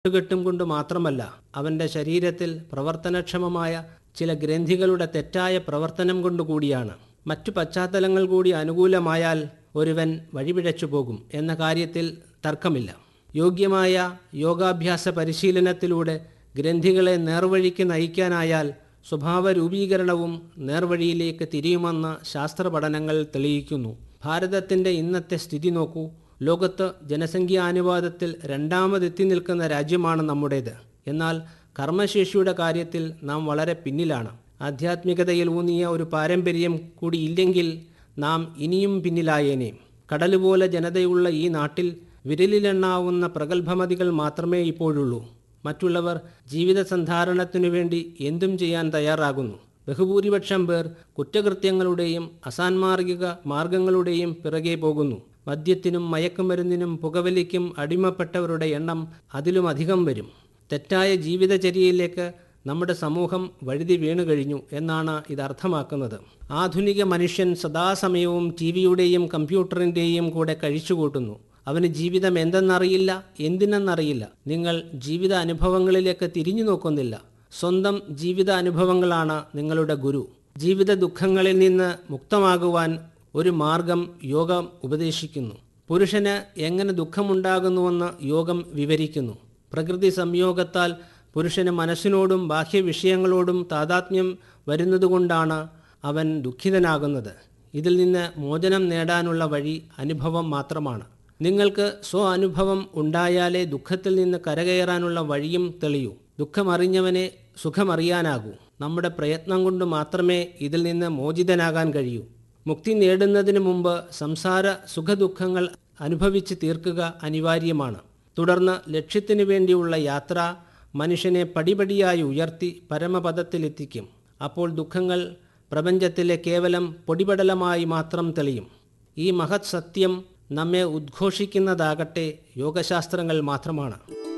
കൂട്ടുകെട്ടും കൊണ്ട് മാത്രമല്ല അവന്റെ ശരീരത്തിൽ പ്രവർത്തനക്ഷമമായ ചില ഗ്രന്ഥികളുടെ തെറ്റായ പ്രവർത്തനം കൊണ്ടുകൂടിയാണ് മറ്റു പശ്ചാത്തലങ്ങൾ കൂടി അനുകൂലമായാൽ ഒരുവൻ വഴിപിഴച്ചു പോകും എന്ന കാര്യത്തിൽ തർക്കമില്ല യോഗ്യമായ യോഗാഭ്യാസ പരിശീലനത്തിലൂടെ ഗ്രന്ഥികളെ നേർവഴിക്ക് നയിക്കാനായാൽ സ്വഭാവ രൂപീകരണവും നേർവഴിയിലേക്ക് തിരിയുമെന്ന് ശാസ്ത്ര പഠനങ്ങൾ തെളിയിക്കുന്നു ഭാരതത്തിന്റെ ഇന്നത്തെ സ്ഥിതി നോക്കൂ ലോകത്ത് ജനസംഖ്യാനുപാതത്തിൽ രണ്ടാമതെത്തി നിൽക്കുന്ന രാജ്യമാണ് നമ്മുടേത് എന്നാൽ കർമ്മശേഷിയുടെ കാര്യത്തിൽ നാം വളരെ പിന്നിലാണ് ആധ്യാത്മികതയിൽ ഊന്നിയ ഒരു പാരമ്പര്യം കൂടി ഇല്ലെങ്കിൽ നാം ഇനിയും പിന്നിലായേനെ കടലുപോലെ ജനതയുള്ള ഈ നാട്ടിൽ വിരലിലെണ്ണാവുന്ന പ്രഗത്ഭമതികൾ മാത്രമേ ഇപ്പോഴുള്ളൂ മറ്റുള്ളവർ ജീവിത സന്ധാരണത്തിനു വേണ്ടി എന്തും ചെയ്യാൻ തയ്യാറാകുന്നു ബഹുഭൂരിപക്ഷം പേർ കുറ്റകൃത്യങ്ങളുടെയും അസാൻമാർഗിക മാർഗങ്ങളുടെയും പിറകെ പോകുന്നു മദ്യത്തിനും മയക്കുമരുന്നിനും പുകവലിക്കും അടിമപ്പെട്ടവരുടെ എണ്ണം അതിലുമധികം വരും തെറ്റായ ജീവിതചര്യയിലേക്ക് നമ്മുടെ സമൂഹം വഴുതി വീണു കഴിഞ്ഞു എന്നാണ് ഇത് അർത്ഥമാക്കുന്നത് ആധുനിക മനുഷ്യൻ സദാസമയവും ടി വിയുടെയും കമ്പ്യൂട്ടറിൻ്റെയും കൂടെ കഴിച്ചുകൂട്ടുന്നു അവന് ജീവിതം എന്തെന്നറിയില്ല എന്തിനെന്നറിയില്ല നിങ്ങൾ ജീവിത അനുഭവങ്ങളിലേക്ക് തിരിഞ്ഞു നോക്കുന്നില്ല സ്വന്തം ജീവിത അനുഭവങ്ങളാണ് നിങ്ങളുടെ ഗുരു ജീവിത ദുഃഖങ്ങളിൽ നിന്ന് മുക്തമാകുവാൻ ഒരു മാർഗം യോഗം ഉപദേശിക്കുന്നു പുരുഷന് എങ്ങനെ ദുഃഖമുണ്ടാകുന്നുവെന്ന് യോഗം വിവരിക്കുന്നു പ്രകൃതി സംയോഗത്താൽ പുരുഷന് മനസ്സിനോടും ബാഹ്യവിഷയങ്ങളോടും താതാത്മ്യം വരുന്നതുകൊണ്ടാണ് അവൻ ദുഃഖിതനാകുന്നത് ഇതിൽ നിന്ന് മോചനം നേടാനുള്ള വഴി അനുഭവം മാത്രമാണ് നിങ്ങൾക്ക് സ്വ അനുഭവം ഉണ്ടായാലേ ദുഃഖത്തിൽ നിന്ന് കരകയറാനുള്ള വഴിയും തെളിയൂ ദുഃഖമറിഞ്ഞവനെ സുഖമറിയാനാകൂ നമ്മുടെ പ്രയത്നം കൊണ്ട് മാത്രമേ ഇതിൽ നിന്ന് മോചിതനാകാൻ കഴിയൂ മുക്തി നേടുന്നതിന് മുമ്പ് സംസാര സുഖദുഃഖങ്ങൾ അനുഭവിച്ച് തീർക്കുക അനിവാര്യമാണ് തുടർന്ന് ലക്ഷ്യത്തിനു വേണ്ടിയുള്ള യാത്ര മനുഷ്യനെ പടിപടിയായി ഉയർത്തി പരമപദത്തിലെത്തിക്കും അപ്പോൾ ദുഃഖങ്ങൾ പ്രപഞ്ചത്തിലെ കേവലം പൊടിപടലമായി മാത്രം തെളിയും ഈ മഹത് സത്യം നമ്മെ ഉദ്ഘോഷിക്കുന്നതാകട്ടെ യോഗശാസ്ത്രങ്ങൾ മാത്രമാണ്